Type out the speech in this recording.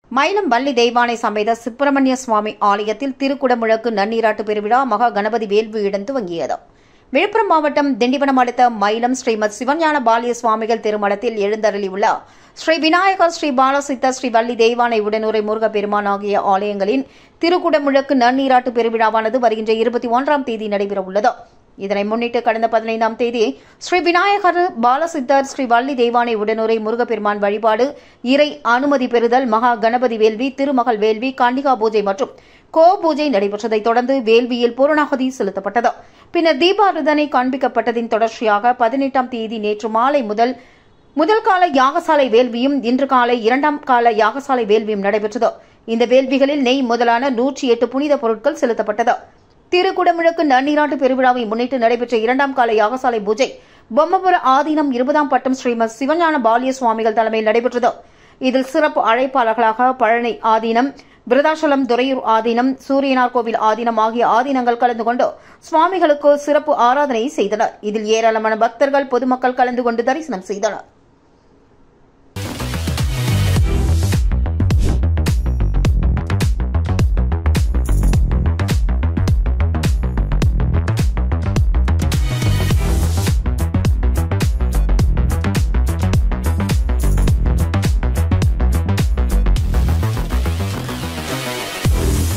மயிலம் வள்ளி தெய்வானை சமேத சுப்பிரமணிய சுவாமி ஆலயத்தில் திருக்குடமுழக்கு நன்னீராட்டு பெருவிழா மகா கணபதி வேள்வியுடன் துவங்கியது விழுப்புரம் மாவட்டம் திண்டிவனம் அடுத்த மயிலம் ஸ்ரீமத் சிவஞான பாலிய சுவாமிகள் திருமணத்தில் எழுந்தருளியுள்ள ஸ்ரீ விநாயகர் ஸ்ரீ பாலசித்தர் ஸ்ரீ வள்ளி தெய்வானை உடனுரை முருகப்பெருமான் ஆகிய ஆலயங்களின் திருக்குடமுழக்கு நன்னீராட்டு பெருவிழாவானது வருகின்ற இருபத்தி ஒன்றாம் தேதி நடைபெறவுள்ளது இதனை முன்னிட்டு கடந்த பதினைந்தாம் தேதி ஸ்ரீ விநாயகர் பாலசித்தர் ஸ்ரீ வள்ளி தெய்வானை உடனுரை முருகப்பெருமான் வழிபாடு இறை அனுமதி பெறுதல் மகா கணபதி வேள்வி திருமகள் வேள்வி காண்டிகா பூஜை மற்றும் கோ பூஜை நடைபெற்றதைத் தொடர்ந்து வேள்வியில் பூரணாகதி செலுத்தப்பட்டது பின்னர் தீபாரதனை காண்பிக்கப்பட்டதின் தொடர்ச்சியாக பதினெட்டாம் தேதி நேற்று மாலை முதல் முதல் கால யாகசாலை வேள்வியும் இன்று காலை இரண்டாம் கால யாகசாலை வேள்வியும் நடைபெற்றது இந்த வேள்விகளில் நெய் முதலான நூற்றி எட்டு புனித பொருட்கள் செலுத்தப்பட்டது திருக்குடமுழக்கு நன்னீராட்டு பெருவிழாவை முன்னிட்டு நடைபெற்ற இரண்டாம் கால யாகசாலை பூஜை பொம்மபுர ஆதீனம் இருபதாம் பட்டம் ஸ்ரீமத் சிவஞான பாலிய சுவாமிகள் தலைமையில் நடைபெற்றது இதில் சிறப்பு அழைப்பாளர்களாக பழனி ஆதீனம் விருதாச்சலம் துறையூர் ஆதீனம் சூரியனார் கோவில் ஆதீனம் ஆகிய ஆதீனங்கள் கலந்து கொண்டு சுவாமிகளுக்கு சிறப்பு ஆராதனை செய்தனர் இதில் ஏராளமான பக்தர்கள் பொதுமக்கள் கலந்து கொண்டு தரிசனம் செய்தனர்